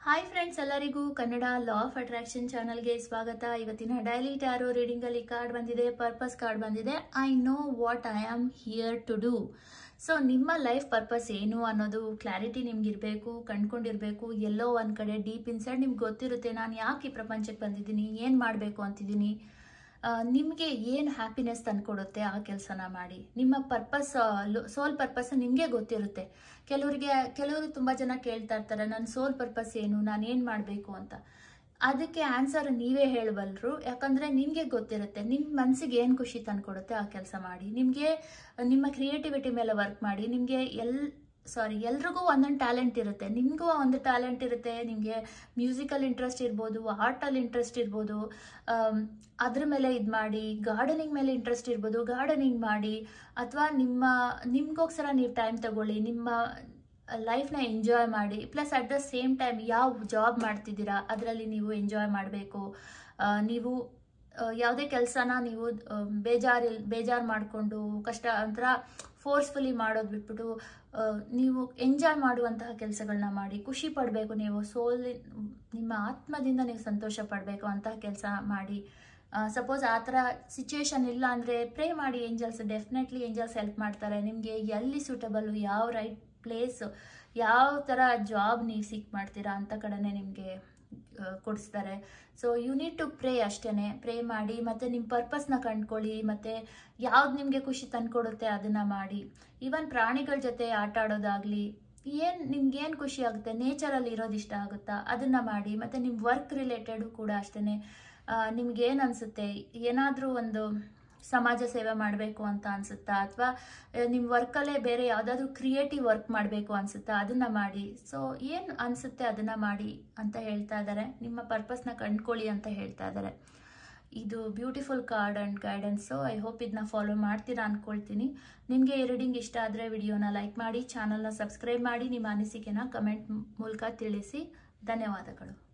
hi friends ಎಲ್ಲರಿಗೂ Kannada law of attraction ಚಾನಲ್ಗೆ ಸ್ವಾಗತ ಇವತ್ತಿನ ಡೈಲಿ ಟ್ಯಾರೋ ರೀಡಿಂಗಲ್ಲಿ ಕಾರ್ಡ್ ಬಂದಿದೆ ಪರ್ಪಸ್ ಕಾರ್ಡ್ ಬಂದಿದೆ I know what I am here to do so ನಿಮ್ಮ ಲೈಫ್ ಪರ್ಪಸ್ ಏನು ಅನ್ನೋದು ಕ್ಲಾರಿಟಿ ನಿಮ್ಗಿರಬೇಕು ಕಂಡ್ಕೊಂಡಿರ್ಬೇಕು ಎಲ್ಲೋ ಒಂದು ಕಡೆ ಡೀಪ್ ಇನ್ಸೈಡ್ ನಿಮ್ಗೆ ಗೊತ್ತಿರುತ್ತೆ ನಾನು ಯಾಕೆ ಈ ಪ್ರಪಂಚಕ್ಕೆ ಬಂದಿದ್ದೀನಿ ಏನು ಮಾಡಬೇಕು ಅಂತಿದ್ದೀನಿ ನಿಮಗೆ ಏನು ಹ್ಯಾಪಿನೆಸ್ ತಂದ್ಕೊಡುತ್ತೆ ಆ ಕೆಲಸನ ಮಾಡಿ ನಿಮ್ಮ ಪರ್ಪಸ್ ಸೋಲ್ ಪರ್ಪಸ್ ನಿಮಗೆ ಗೊತ್ತಿರುತ್ತೆ ಕೆಲವರಿಗೆ ಕೆಲವರು ತುಂಬ ಜನ ಕೇಳ್ತಾ ಇರ್ತಾರೆ ನನ್ನ ಸೋಲ್ ಪರ್ಪಸ್ ಏನು ನಾನು ಏನು ಮಾಡಬೇಕು ಅಂತ ಅದಕ್ಕೆ ಆನ್ಸರ್ ನೀವೇ ಹೇಳಬಲ್ರು ಯಾಕಂದರೆ ನಿಮಗೆ ಗೊತ್ತಿರುತ್ತೆ ನಿಮ್ಮ ಮನಸ್ಸಿಗೆ ಏನು ಖುಷಿ ತಂದ್ಕೊಡುತ್ತೆ ಆ ಕೆಲಸ ಮಾಡಿ ನಿಮಗೆ ನಿಮ್ಮ ಕ್ರಿಯೇಟಿವಿಟಿ ಮೇಲೆ ವರ್ಕ್ ಮಾಡಿ ನಿಮಗೆ ಎಲ್ ಸಾರಿ ಎಲ್ರಿಗೂ ಒಂದೊಂದು ಟ್ಯಾಲೆಂಟ್ ಇರುತ್ತೆ ನಿಮಗೂ ಒಂದು ಟ್ಯಾಲೆಂಟ್ ಇರುತ್ತೆ ನಿಮಗೆ ಮ್ಯೂಸಿಕಲ್ ಇಂಟ್ರೆಸ್ಟ್ ಇರ್ಬೋದು ಆರ್ಟಲ್ಲಿ ಇಂಟ್ರೆಸ್ಟ್ ಇರ್ಬೋದು ಅದ್ರ ಮೇಲೆ ಇದು ಮಾಡಿ ಗಾರ್ಡನಿಂಗ್ ಮೇಲೆ ಇಂಟ್ರೆಸ್ಟ್ ಇರ್ಬೋದು ಗಾರ್ಡನಿಂಗ್ ಮಾಡಿ ಅಥವಾ ನಿಮ್ಮ ನಿಮಗೋಸ್ಕರ ನೀವು ಟೈಮ್ ತಗೊಳ್ಳಿ ನಿಮ್ಮ ಲೈಫ್ನ ಎಂಜಾಯ್ ಮಾಡಿ plus at the same time ಯಾವ ಜಾಬ್ ಮಾಡ್ತಿದ್ದೀರಾ ಅದರಲ್ಲಿ ನೀವು ಎಂಜಾಯ್ ಮಾಡಬೇಕು ನೀವು ಯಾವುದೇ ಕೆಲಸನ ನೀವು ಬೇಜಾರಿಲ್ ಬೇಜಾರು ಮಾಡಿಕೊಂಡು ಕಷ್ಟ ಒಂಥರ ಫೋರ್ಸ್ಫುಲಿ ಮಾಡೋದು ಬಿಟ್ಬಿಟ್ಟು ನೀವು ಎಂಜಾಯ್ ಮಾಡುವಂತಹ ಕೆಲಸಗಳನ್ನ ಮಾಡಿ ಖುಷಿ ಪಡಬೇಕು ನೀವು ಸೋಲ್ ನಿಮ್ಮ ಆತ್ಮದಿಂದ ನೀವು ಸಂತೋಷ ಪಡಬೇಕು ಅಂತಹ ಕೆಲಸ ಮಾಡಿ ಸಪೋಸ್ ಆ ಥರ ಸಿಚುವೇಶನ್ ಇಲ್ಲ ಅಂದರೆ ಪ್ರೇ ಮಾಡಿ ಏಂಜಲ್ಸ್ ಡೆಫಿನೆಟ್ಲಿ ಏಂಜಲ್ಸ್ ಹೆಲ್ಪ್ ಮಾಡ್ತಾರೆ ನಿಮಗೆ ಎಲ್ಲಿ ಸೂಟಬಲ್ಲು ಯಾವ ರೈಟ್ ಪ್ಲೇಸ್ ಯಾವ ಥರ ಜಾಬ್ ನೀವು ಸೀಕ್ ಮಾಡ್ತೀರಾ ಅಂತ ಕಡೆನೇ ನಿಮಗೆ ಕೊಡಿಸ್ತಾರೆ so you need to pray ಅಷ್ಟೇ ಪ್ರೇ ಮಾಡಿ ಮತ್ತು ನಿಮ್ಮ ಪರ್ಪಸ್ನ ಕಂಡ್ಕೊಳ್ಳಿ ಮತ್ತು ಯಾವ್ದು ನಿಮಗೆ ಖುಷಿ ತಂದ್ಕೊಡುತ್ತೆ ಅದನ್ನು ಮಾಡಿ ಈವನ್ ಪ್ರಾಣಿಗಳ ಜೊತೆ ಆಟ ಆಡೋದಾಗಲಿ ಏನು ನಿಮ್ಗೇನು ಖುಷಿ ಆಗುತ್ತೆ ನೇಚರಲ್ಲಿ ಇರೋದು ಇಷ್ಟ ಆಗುತ್ತಾ ಅದನ್ನು ಮಾಡಿ ಮತ್ತು ನಿಮ್ಮ ವರ್ಕ್ ರಿಲೇಟೆಡು ಕೂಡ ಅಷ್ಟೇ ನಿಮ್ಗೇನು ಅನಿಸುತ್ತೆ ಏನಾದರೂ ಒಂದು ಸಮಾಜ ಸೇವೆ ಮಾಡಬೇಕು ಅಂತ ಅನಿಸುತ್ತಾ ಅಥವಾ ನಿಮ್ಮ ವರ್ಕಲ್ಲೇ ಬೇರೆ ಯಾವುದಾದ್ರೂ ಕ್ರಿಯೇಟಿವ್ ವರ್ಕ್ ಮಾಡಬೇಕು ಅನಿಸುತ್ತಾ ಅದನ್ನು ಮಾಡಿ ಸೊ ಏನು ಅನಿಸುತ್ತೆ ಅದನ್ನು ಮಾಡಿ ಅಂತ ಹೇಳ್ತಾ ಇದ್ದಾರೆ ನಿಮ್ಮ ಪರ್ಪಸ್ನ ಕಂಡ್ಕೊಳ್ಳಿ ಅಂತ ಹೇಳ್ತಾ ಇದ್ದಾರೆ ಇದು beautiful card and guidance I hope ಇದನ್ನ ಫಾಲೋ ಮಾಡ್ತೀರಾ ಅಂದ್ಕೊಳ್ತೀನಿ ನಿಮಗೆ ಈ ರೀಡಿಂಗ್ ಇಷ್ಟ ಆದರೆ ವಿಡಿಯೋನ ಲೈಕ್ ಮಾಡಿ ಚಾನಲ್ನ ಸಬ್ಸ್ಕ್ರೈಬ್ ಮಾಡಿ ನಿಮ್ಮ ಅನಿಸಿಕೆನ ಕಮೆಂಟ್ ಮೂಲಕ ತಿಳಿಸಿ ಧನ್ಯವಾದಗಳು